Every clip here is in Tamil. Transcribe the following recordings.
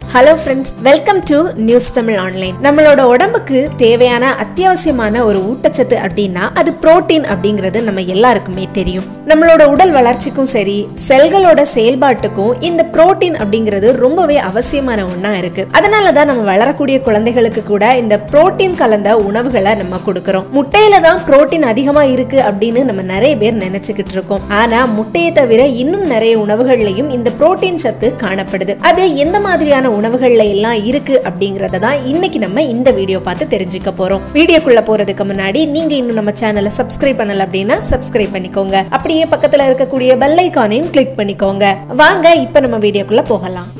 hello friends welcome to news Tamil online நம்மளோட உடம்புக்கு தேவையான அத்தியாவசியமான ஒரு ஊட்டச்சத்து அப்படின்னா அது புரோட்டீன் அப்படிங்கிறது நம்ம எல்லாருக்குமே தெரியும் நம்மளோட உடல் வளர்ச்சிக்கும் சரி செல்களோட செயல்பாட்டுக்கும் இந்த புரோட்டீன் அப்படிங்கிறது ரொம்பவே அவசியமான ஒண்ணா இருக்கு அதனால தான் நம்ம வளரக்கூடிய குழந்தைகளுக்கு கூட இந்த புரோட்டீன் கலந்த உணவுகளை நம்ம கொடுக்கறோம் முட்டையில தான் புரோட்டீன் அதிகமா இருக்கு அப்படின்னு நம்ம நிறைய பேர் நினைச்சுக்கிட்டு இருக்கோம் ஆனா முட்டையை தவிர இன்னும் நிறைய உணவுகள்லயும் இந்த புரோட்டீன் சத்து காணப்படுது அது எந்த மாதிரியான உணவுகள்ல எல்லாம் இருக்கு அப்படிங்கறத தான் இன்னைக்கு நம்ம இந்த வீடியோ பார்த்து தெரிஞ்சுக்க போறோம் வீடியோக்குள்ள போறதுக்கு முன்னாடி நீங்க இன்னும் நம்ம சேனலை சப்ஸ்கிரைப் பண்ணல அப்படின்னா சப்ஸ்கிரைப் பண்ணிக்கோங்க அப்படியே பக்கத்துல இருக்கக்கூடிய பெல் ஐகானையும் கிளிக் பண்ணிக்கோங்க வாங்க இப்ப நம்ம வீடியோக்குள்ள போகலாம்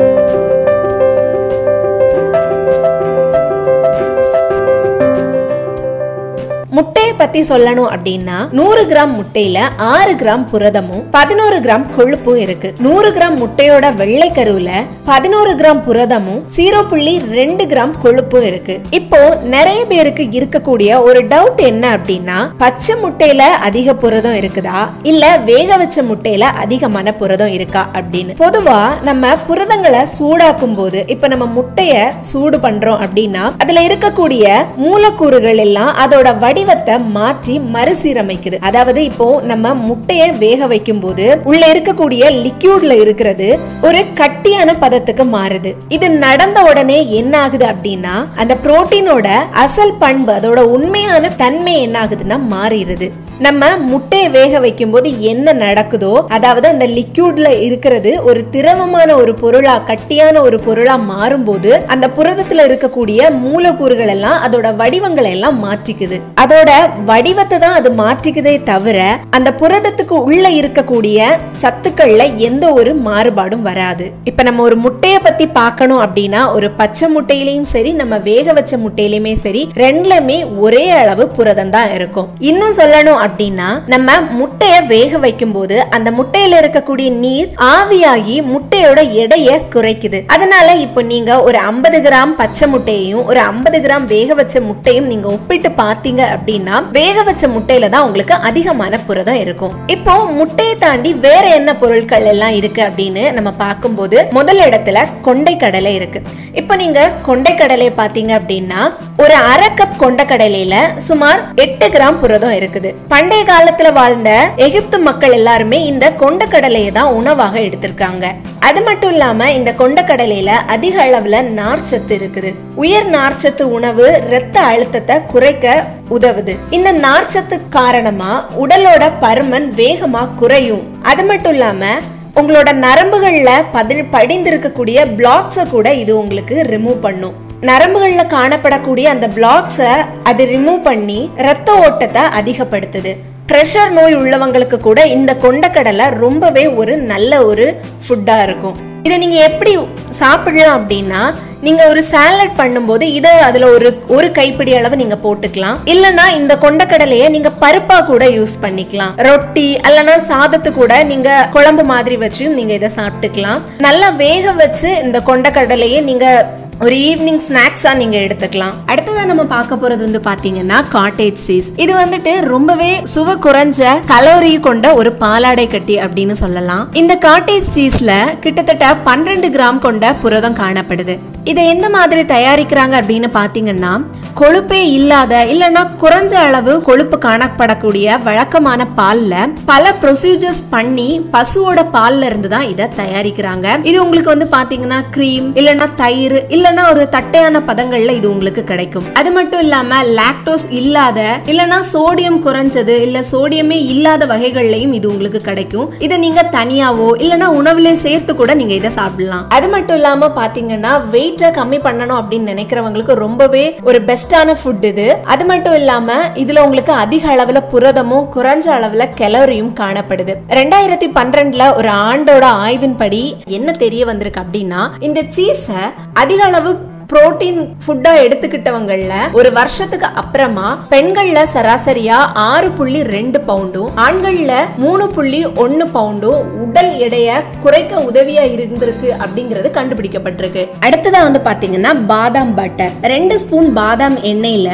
முட்டையை பத்தி சொல்லணும் அப்படின்னா நூறு கிராம் முட்டையில ஆறு கிராம் புரதமும் பதினோரு கிராம் கொழுப்பும் இருக்கு நூறு கிராம் முட்டையோட வெள்ளை கருவுல பதினோரு கிராம் புரதமும் ஜீரோ புள்ளி ரெண்டு கிராம் கொழுப்பும் இருக்கு இப்போ நிறைய பேருக்கு இருக்கக்கூடிய ஒரு டவுட் என்ன அப்படின்னா பச்சை முட்டையில அதிக புரதம் இருக்குதா இல்ல வேக வச்ச முட்டையில அதிகமான புரதம் இருக்கா அப்படின்னு பொதுவா நம்ம புரதங்களை சூடாக்கும் போது இப்ப நம்ம முட்டைய சூடு பண்றோம் அப்படின்னா அதுல இருக்கக்கூடிய மூலக்கூறுகள் எல்லாம் அதோட வடிவத்தை மாற்றி மறுசீரமைக்குது அதாவது இப்போ நம்ம முட்டைய வேக வைக்கும் போது உள்ள இருக்கக்கூடிய லிக்யூட்ல இருக்கிறது ஒரு கட்டியான பதத்துக்கு மாறுது இது நடந்த உடனே என்ன ஆகுது அப்படின்னா அந்த புரோட்டீனோட அசல் பண்பு அதோட உண்மையான தன்மை என்ன ஆகுதுன்னா மாறிடுது நம்ம முட்டையை வேக வைக்கும் போது என்ன நடக்குதோ அதாவது அந்த லிக்யூட்ல இருக்கிறது ஒரு திரவமான ஒரு பொருளா கட்டியான ஒரு பொருளா மாறும்போது அந்த புரதத்துல இருக்கக்கூடிய மூலக்கூறுகள் எல்லாம் அதோட வடிவங்களை எல்லாம் மாற்றிக்குது அதோட வடிவத்தை தான் அது மாற்றிக்குதே தவிர அந்த புரதத்துக்கு உள்ள இருக்கக்கூடிய சத்துக்கள்ல எந்த ஒரு மாறுபாடும் வராது இப்ப நம்ம ஒரு முட்டைய பத்தி பார்க்கணும் அப்படின்னா ஒரு பச்சை முட்டையிலயும் சரி நம்ம வேக வச்ச முட்டையிலுமே சரி ரெண்டுலயுமே ஒரே அளவு புரதம் தான் இருக்கும் இன்னும் சொல்லணும் அப்படின்னா நம்ம முட்டைய வேக வைக்கும் போது அந்த முட்டையில இருக்கக்கூடிய நீர் ஆவியாகி முட்டையோட எடையை குறைக்குது அதனால இப்போ நீங்க ஒரு ஐம்பது கிராம் பச்சை முட்டையையும் ஒரு ஐம்பது கிராம் வேக வச்ச முட்டையும் நீங்க ஒப்பிட்டு பார்த்தீங்க அப்படின்னா வேக வச்ச முட்டையில தான் உங்களுக்கு அதிகமான புரதம் இருக்கும் இப்போ முட்டையை தாண்டி வேற என்ன பொருட்கள் எல்லாம் இருக்கு அப்படின்னு நம்ம பார்க்கும்போது முதல் இடத்துல கொண்டை கடலை இருக்கு இப்போ நீங்க கொண்டை கடலையை பார்த்தீங்க அப்படின்னா ஒரு அரை கப் கொண்ட கடலையில சுமார் எட்டு கிராம் புரதம் இருக்குது பண்டைய காலத்துல வாழ்ந்த எகிப்து மக்கள் எல்லாருமே இந்த கொண்ட கடலையை தான் உணவாக எடுத்திருக்காங்க அது மட்டும் இல்லாம இந்த கொண்டக்கடலையில அதிக அளவுல நார்ச்சத்து இருக்குது உயர் நார்ச்சத்து உணவு இரத்த அழுத்தத்தை குறைக்க உதவுது இந்த நார்ச்சத்து காரணமா உடலோட பருமன் வேகமா குறையும் அது மட்டும் இல்லாம உங்களோட நரம்புகள்ல பதி படிந்திருக்கக்கூடிய பிளாக்ஸ கூட இது உங்களுக்கு ரிமூவ் பண்ணும் நரம்புகள்ல காணப்படக்கூடிய அந்த பிளாக்ஸ அது ரிமூவ் பண்ணி ரத்த ஓட்டத்தை அதிகப்படுத்துது ப்ரெஷர் நோய் உள்ளவங்களுக்கு கூட இந்த கொண்டக்கடலை ரொம்பவே ஒரு நல்ல ஒரு ஃபுட்டா இருக்கும் இதை நீங்க எப்படி சாப்பிடலாம் அப்படின்னா நீங்க ஒரு சாலட் பண்ணும்போது இதை அதுல ஒரு ஒரு கைப்பிடி அளவு நீங்க போட்டுக்கலாம் இல்லனா இந்த கொண்டக்கடலைய நீங்க பருப்பா கூட யூஸ் பண்ணிக்கலாம் ரொட்டி அல்லனா சாதத்து கூட நீங்க குழம்பு மாதிரி வச்சும் நீங்க இதை சாப்பிட்டுக்கலாம் நல்லா வேக வச்சு இந்த கொண்டக்கடலையை நீங்க ஒரு ஈவினிங் ஸ்நாக்ஸா நீங்க எடுத்துக்கலாம் அடுத்ததா நம்ம பார்க்க போறது வந்து பாத்தீங்கன்னா காட்டேஜ் சீஸ் இது வந்துட்டு ரொம்பவே சுவை குறைஞ்ச கலோரி கொண்ட ஒரு பாலாடை கட்டி அப்படின்னு சொல்லலாம் இந்த காட்டேஜ் சீஸ்ல கிட்டத்தட்ட பன்னிரண்டு கிராம் கொண்ட புரதம் காணப்படுது இதை எந்த மாதிரி தயாரிக்கிறாங்க அப்படின்னு பாத்தீங்கன்னா கொழுப்பே இல்லாத இல்லைன்னா குறைஞ்ச அளவு கொழுப்பு காணப்படக்கூடிய வழக்கமான பால்ல பல ப்ரொசீஜர்ஸ் பண்ணி பசுவோட பால்ல இருந்து தான் இதை தயாரிக்கிறாங்க இது உங்களுக்கு வந்து பாத்தீங்கன்னா கிரீம் இல்லைன்னா தயிர் இல்லைன்னா ஒரு தட்டையான பதங்கள்ல இது உங்களுக்கு கிடைக்கும் அது மட்டும் இல்லாம லாக்டோஸ் இல்லாத இல்லைன்னா சோடியம் குறைஞ்சது இல்ல சோடியமே இல்லாத வகைகள்லயும் இது உங்களுக்கு கிடைக்கும் இதை நீங்க தனியாவோ இல்லைன்னா உணவுல சேர்த்து கூட நீங்க இதை சாப்பிடலாம் அது மட்டும் இல்லாம பாத்தீங்கன்னா வெயிட்டை கம்மி பண்ணணும் அப்படின்னு நினைக்கிறவங்களுக்கு ரொம்பவே ஒரு பெஸ்டான ஃபுட் இது அது மட்டும் இல்லாம இதுல உங்களுக்கு அதிக அளவுல புரதமும் குறைஞ்ச அளவுல கெலோரியும் காணப்படுது ரெண்டாயிரத்தி பன்னிரெண்டுல ஒரு ஆண்டோட ஆய்வின்படி என்ன தெரிய வந்திருக்கு அப்படின்னா இந்த சீஸ அதிக அளவு புரோட்டீன் ஃபுட்டா எடுத்துக்கிட்டவங்கள்ல ஒரு வருஷத்துக்கு அப்புறமா பெண்கள்ல சராசரியா ஆறு புள்ளி ரெண்டு பவுண்டும் ஆண்கள்ல மூணு புள்ளி ஒன்னு பவுண்டும் உடல் எடைய குறைக்க உதவியா இருந்திருக்கு அப்படிங்கிறது கண்டுபிடிக்கப்பட்டிருக்கு அடுத்ததா வந்து பாத்தீங்கன்னா பாதாம் பட்டர் ரெண்டு ஸ்பூன் பாதாம் எண்ணெயில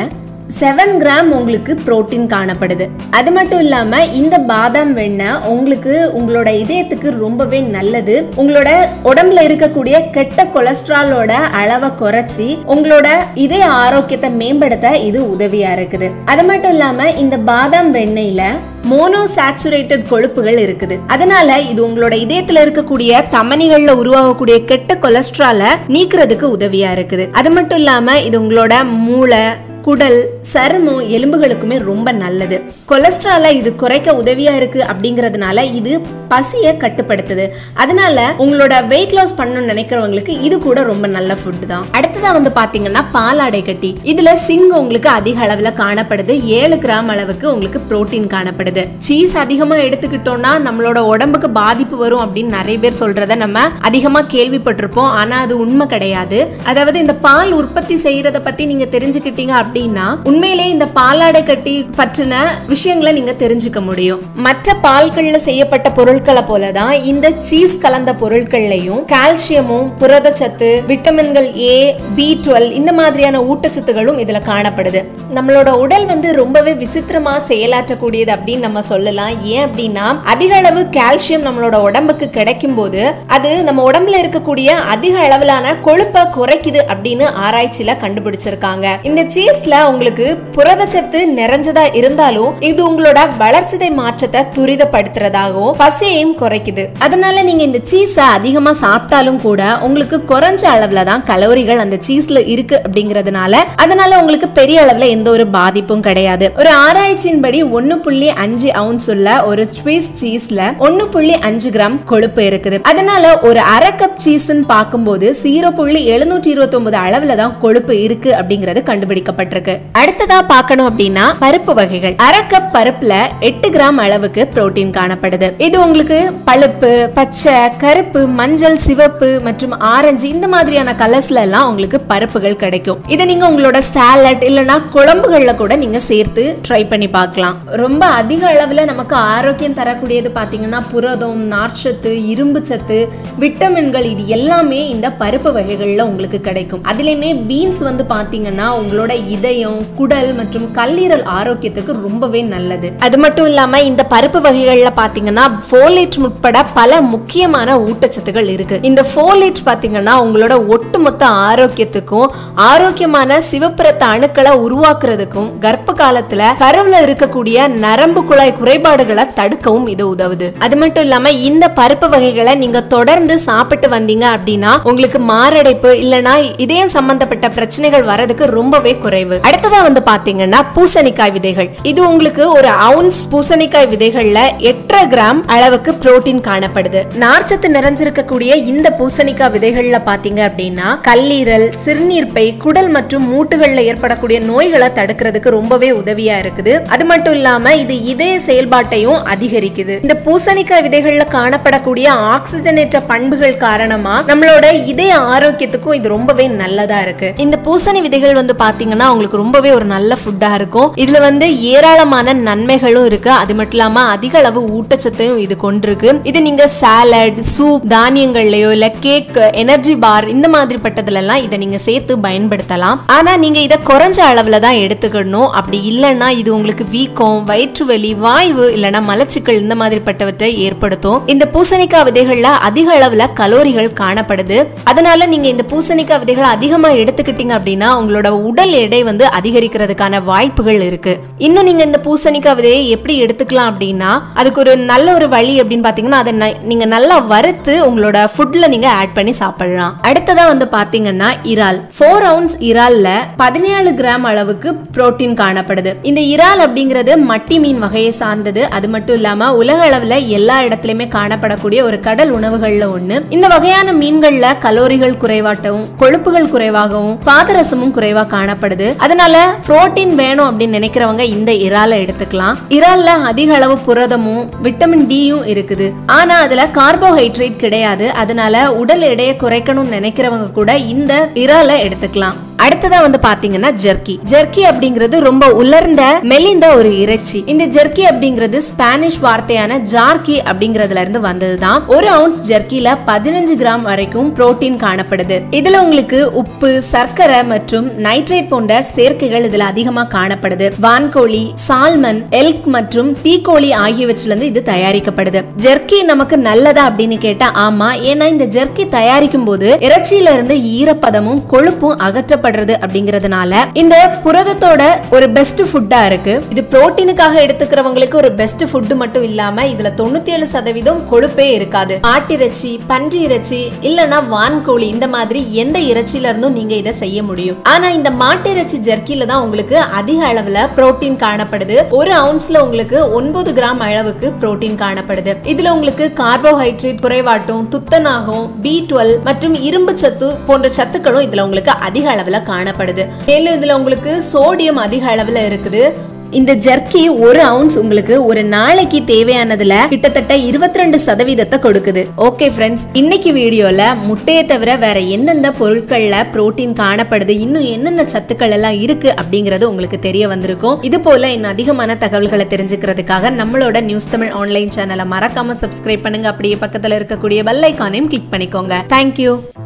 செவன் கிராம் உங்களுக்கு புரோட்டீன் காணப்படுது அது மட்டும் இல்லாம இந்த பாதாம் வெண்ணெய் உங்களுக்கு உங்களோட இதயத்துக்கு ரொம்பவே நல்லது உங்களோட உடம்புல இருக்கக்கூடிய கெட்ட கொலஸ்ட்ராலோட அளவை குறைச்சி உங்களோட இதய ஆரோக்கியத்தை மேம்படுத்த இது உதவியா இருக்குது அது மட்டும் இல்லாம இந்த பாதாம் வெண்ணெயில மோனோ சாச்சுரேட்டட் கொழுப்புகள் இருக்குது அதனால இது உங்களோட இதயத்துல இருக்கக்கூடிய தமனிகள்ல உருவாகக்கூடிய கெட்ட கொலஸ்ட்ரால நீக்கிறதுக்கு உதவியா இருக்குது அது மட்டும் இல்லாம இது உங்களோட மூளை குடல் சருமம் எலும்புகளுக்குமே ரொம்ப நல்லது கொலஸ்ட்ராலை இது குறைக்க உதவியா இருக்கு அப்படிங்கறதுனால இது பசியை கட்டுப்படுத்துது அதனால உங்களோட வெயிட் லாஸ் பண்ணணும்னு நினைக்கிறவங்களுக்கு இது கூட ரொம்ப நல்ல ஃபுட் தான் அடுத்ததா வந்து பாத்தீங்கன்னா பாலாடை கட்டி இதுல சிங் உங்களுக்கு அதிக அளவுல காணப்படுது ஏழு கிராம் அளவுக்கு உங்களுக்கு புரோட்டீன் காணப்படுது சீஸ் அதிகமா எடுத்துக்கிட்டோம்னா நம்மளோட உடம்புக்கு பாதிப்பு வரும் அப்படின்னு நிறைய பேர் சொல்றத நம்ம அதிகமா கேள்விப்பட்டிருப்போம் ஆனா அது உண்மை கிடையாது அதாவது இந்த பால் உற்பத்தி செய்யறத பத்தி நீங்க தெரிஞ்சுக்கிட்டீங்க அப்படின்னா உண்மையிலேயே இந்த பாலாடை கட்டி பற்றின விஷயங்களை நீங்க தெரிஞ்சுக்க முடியும் மற்ற பால்கள்ல செய்யப்பட்ட பொருட்களை போலதான் இந்த சீஸ் கலந்த பொருட்கள்லயும் கால்சியமும் புரதச்சத்து விட்டமின்கள் ஏ பி டுவெல் இந்த மாதிரியான ஊட்டச்சத்துகளும் இதுல காணப்படுது நம்மளோட உடல் வந்து ரொம்பவே விசித்திரமா செயலாற்றக்கூடியது அப்படின்னு நம்ம சொல்லலாம் ஏன் அப்படின்னா அதிக அளவு கால்சியம் நம்மளோட உடம்புக்கு கிடைக்கும் போது அது நம்ம உடம்புல இருக்கக்கூடிய அதிக அளவிலான கொழுப்பை குறைக்குது அப்படின்னு ஆராய்ச்சியில கண்டுபிடிச்சிருக்காங்க இந்த சீஸ்ல உங்களுக்கு புரதச்சத்து நிறைஞ்சதா இருந்தாலும் இது உங்களோட வளர்ச்சிதை மாற்றத்தை துரிதப்படுத்துறதாகவும் பசியையும் குறைக்குது அதனால நீங்க இந்த சீஸை அதிகமா சாப்பிட்டாலும் கூட உங்களுக்கு குறைஞ்ச அளவுல தான் கலோரிகள் அந்த சீஸ்ல இருக்கு அப்படிங்கறதுனால அதனால உங்களுக்கு பெரிய அளவுல எந்த ஒரு பாதிப்பும் கிடையாது ஒரு ஆராய்ச்சியின்படி ஒன்னு புள்ளி அஞ்சு அவுன்ஸ் உள்ள ஒரு ஸ்வீஸ் சீஸ்ல ஒன்னு புள்ளி அஞ்சு கிராம் கொழுப்பு இருக்குது அதனால ஒரு அரை கப் சீஸ்ன்னு பார்க்கும்போது ஜீரோ புள்ளி எழுநூற்றி இருபத்தி ஒன்பது அளவுல தான் கொழுப்பு இருக்கு அப்படிங்கிறது கண்டுபிடிக்கப்பட்டிருக்கு அடுத்ததா பார்க்கணும் அப்படின்னா பருப்பு வகைகள் அரை கப் பருப்புல எட்டு கிராம் அளவுக்கு புரோட்டீன் காணப்படுது இது உங்களுக்கு பழுப்பு பச்சை கருப்பு மஞ்சள் சிவப்பு மற்றும் ஆரஞ்சு இந்த மாதிரியான கலர்ஸ்ல எல்லாம் உங்களுக்கு பருப்புகள் கிடைக்கும் இதை நீங்க உங்களோட சாலட் இல்லனா குழம்புகள்ல கூட நீங்க சேர்த்து ட்ரை பண்ணி பார்க்கலாம் ரொம்ப அதிக அளவுல நமக்கு ஆரோக்கியம் தரக்கூடியது பாத்தீங்கன்னா புரதம் நார்ச்சத்து இரும்பு சத்து விட்டமின்கள் இது எல்லாமே இந்த பருப்பு வகைகள்ல உங்களுக்கு கிடைக்கும் அதுலயுமே பீன்ஸ் வந்து பாத்தீங்கன்னா உங்களோட இதயம் குடல் மற்றும் கல்லீரல் ஆரோக்கியத்துக்கு ரொம்பவே நல்லது அது மட்டும் இல்லாம இந்த பருப்பு வகைகள்ல பாத்தீங்கன்னா ஃபோலேட் உட்பட பல முக்கியமான ஊட்டச்சத்துக்கள் இருக்கு இந்த ஃபோலேட் பாத்தீங்கன்னா உங்களோட ஒட்டுமொத்த ஆரோக்கியத்துக்கும் ஆரோக்கியமான சிவப்புரத்த அணுக்களை உருவாக்குறதுக்கும் கர்ப்ப காலத்துல கருவுல இருக்கக்கூடிய நரம்பு குழாய் குறைபாடுகளை தடுக்கவும் இது உதவுது அது மட்டும் இல்லாம இந்த பருப்பு வகைகளை நீங்க தொடர்ந்து சாப்பிட்டு வந்தீங்க அப்படின்னா உங்களுக்கு மாரடைப்பு இல்லனா இதயம் சம்பந்தப்பட்ட பிரச்சனைகள் வரதுக்கு ரொம்பவே குறைவு அடுத்ததா வந்து பாத்தீங்கன்னா பூசணிக்காய் விதைகள் இது உங்களுக்கு ஒரு அவுன்ஸ் பூசணிக்காய் விதைகள்ல எட்டரை கிராம் அளவுக்கு புரோட்டீன் காணப்படுது நார்ச்சத்து நிறைஞ்சிருக்கக்கூடிய இந்த பூசணிக்காய் விதைகள்ல பாத்தீங்க அப்படின்னா கல்லீரல் சிறுநீர்ப்பை குடல் மற்றும் மூட்டுகள்ல ஏற்படக்கூடிய நோய்களை தடுக்கிறதுக்கு ரொம்பவே உதவியா இருக்குது அது மட்டும் இல்லாம இது இதய செயல்பாட்டையும் அதிகரிக்குது இந்த பூசணிக்காய் விதைகள்ல காணப்படக்கூடிய ஆக்சிஜனேற்ற பண்புகள் காரணமா நம்மளோட இதய ஆரோக்கியத்துக்கும் இது ரொம்பவே நல்லதா இருக்கு இந்த பூசணி விதைகள் வந்து பாத்தீங்கன்னா உங்களுக்கு ரொம்பவே ஒரு நல்ல ஃபுட்டா இருக்கும் இதுல வந்து ஏராளமான நன்மைகளும் இருக்கு அது மட்டும் இல்லாம அதிக அளவு ஊட்டச்சத்தையும் இது கொண்டிருக்கு இது நீங்க சாலட் சூப் தானியங்கள்லயோ இல்ல கேக் எனர்ஜி பார் இந்த மாதிரி பட்டதுல எல்லாம் இதை நீங்க சேர்த்து பயன்படுத்தலாம் ஆனா நீங்க இதை குறைஞ்ச அளவுல தான் எடுத்துக்கணும் அப்படி இல்லைன்னா இது உங்களுக்கு வீக்கம் வயிற்று வலி வாய்வு இல்லைன்னா மலச்சிக்கல் இந்த மாதிரி பட்டவற்றை ஏற்படுத்தும் இந்த பூசணிக்காய் விதைகள்ல அதிக அளவுல கலோரிகள் காணப்படுது அதனால நீங்க இந்த பூசணிக்காய் விதைகளை அதிகமா எடுத்துக்கிட்டீங்க அப்படின்னா உங்களோட உடல் எடை வந்து அதிகரிக்கிறதுக்கான வாய்ப்புகள் இருக்கு இன்னும் நீங்க இந்த பூசணிக்காய் விதையை எப்படி எடுத்துக்கலாம் அப்படின்னா அதுக்கு ஒரு நல்ல ஒரு வழி அப்படின்னு பாத்தீங்கன்னா அதை ந- நீங்க நல்லா வறுத்து உங்களோட ஃபுட்ல நீங்க ஆட் பண்ணி சாப்பிடலாம் அடுத்ததா வந்து பாத்தீங்கன்னா இறால் ஃபோர் அவுன்ஸ் இறால்ல பதினேழு கிராம் அளவுக்கு புரோட்டீன் காணப்படுது இந்த இறால் அப்படிங்கிறது மட்டி மீன் வகையை சார்ந்தது அது மட்டும் இல்லாம உலக அளவுல எல்லா இடத்துலயுமே காணப்படக்கூடிய ஒரு கடல் உணவுகள்ல ஒண்ணு இந்த வகையான மீன்கள்ல கலோரிகள் குறைவாட்டவும் கொழுப்புகள் குறைவாகவும் பாதரசமும் குறைவா காணப்படுது அதனால புரோட்டீன் வேணும் அப்படின்னு நினைக்கிறவங்க இந்த இறாலை எடுத்துக்கலாம் இறால்ல அதிக அளவு புரதமும் விட்டமின் டியும் இருக்குது ஆனா அதுல கார்போஹைட்ரேட் கிடையாது அதனால உடல் எடையை குறைக்கணும்னு நினைக்கிறவங்க கூட இந்த இறாலை எடுத்துக்கலாம் அடுத்ததா வந்து பாத்தீங்கன்னா ஜெர்கி ஜெர்கி அப்படிங்கிறது ரொம்ப உலர்ந்த மெலிந்த ஒரு இறைச்சி இந்த ஜெர்கி அப்படிங்கிறது ஸ்பானிஷ் வார்த்தையான ஜார்கி அப்படிங்கறதுல இருந்து வந்ததுதான் ஒரு அவுன்ஸ் ஜெர்கில பதினஞ்சு கிராம் வரைக்கும் புரோட்டீன் காணப்படுது இதுல உங்களுக்கு உப்பு சர்க்கரை மற்றும் நைட்ரேட் போன்ற சேர்க்கைகள் இதுல அதிகமா காணப்படுது வான்கோழி சால்மன் எல்க் மற்றும் தீக்கோழி ஆகியவற்றில இருந்து இது தயாரிக்கப்படுது ஜெர்கி நமக்கு நல்லதா அப்படின்னு கேட்டா ஆமா ஏன்னா இந்த ஜெர்கி தயாரிக்கும் போது இறைச்சியில இருந்து ஈரப்பதமும் கொழுப்பும் அகற்றப்படுறது அப்படிங்கறதுனால இந்த புரதத்தோட ஒரு பெஸ்ட் ஃபுட்டா இருக்கு இது புரோட்டீனுக்காக எடுத்துக்கிறவங்களுக்கு ஒரு பெஸ்ட் ஃபுட் மட்டும் இல்லாம இதுல தொண்ணூத்தி ஏழு சதவீதம் கொழுப்பே இருக்காது ஆட்டிறைச்சி பன்றி இறைச்சி இல்லனா வான்கோழி இந்த மாதிரி எந்த இறைச்சியில இருந்தும் நீங்க இதை செய்ய முடியும் ஆனா இந்த மாட்டு இறைச்சி ஜெர்க்கில தான் உங்களுக்கு அதிக அளவுல புரோட்டீன் காணப்படுது ஒரு அவுன்ஸ்ல உங்களுக்கு ஒன்பது கிராம் அளவுக்கு புரோட்டீன் காணப்படுது இதுல உங்களுக்கு கார்போஹைட்ரேட் குறைவாட்டும் துத்தநாகம் பி டுவெல் மற்றும் இரும்பு சத்து போன்ற சத்துக்களும் இதுல உங்களுக்கு அதிக அளவுல காணப்படுது மேலும் இதுல உங்களுக்கு சோடியம் அதிக அளவுல இருக்குது இந்த ஜெர்க்கி ஒரு அவுன்ஸ் உங்களுக்கு ஒரு நாளைக்கு தேவையானதுல கிட்டத்தட்ட இருபத்தி ரெண்டு சதவீதத்தை கொடுக்குது ஓகே ஃப்ரெண்ட்ஸ் இன்னைக்கு வீடியோல முட்டையை தவிர வேற எந்தெந்த பொருட்கள்ல புரோட்டீன் காணப்படுது இன்னும் என்னென்ன சத்துக்கள் எல்லாம் இருக்கு அப்படிங்கறது உங்களுக்கு தெரிய வந்திருக்கும் இது போல இன்னும் அதிகமான தகவல்களை தெரிஞ்சுக்கிறதுக்காக நம்மளோட நியூஸ் தமிழ் ஆன்லைன் சேனலை மறக்காம சப்ஸ்கிரைப் பண்ணுங்க அப்படியே பக்கத்துல இருக்கக்கூடிய பெல் ஐக்கானையும் கிளிக் பண்ணிக்கோங்க தேங்க்யூ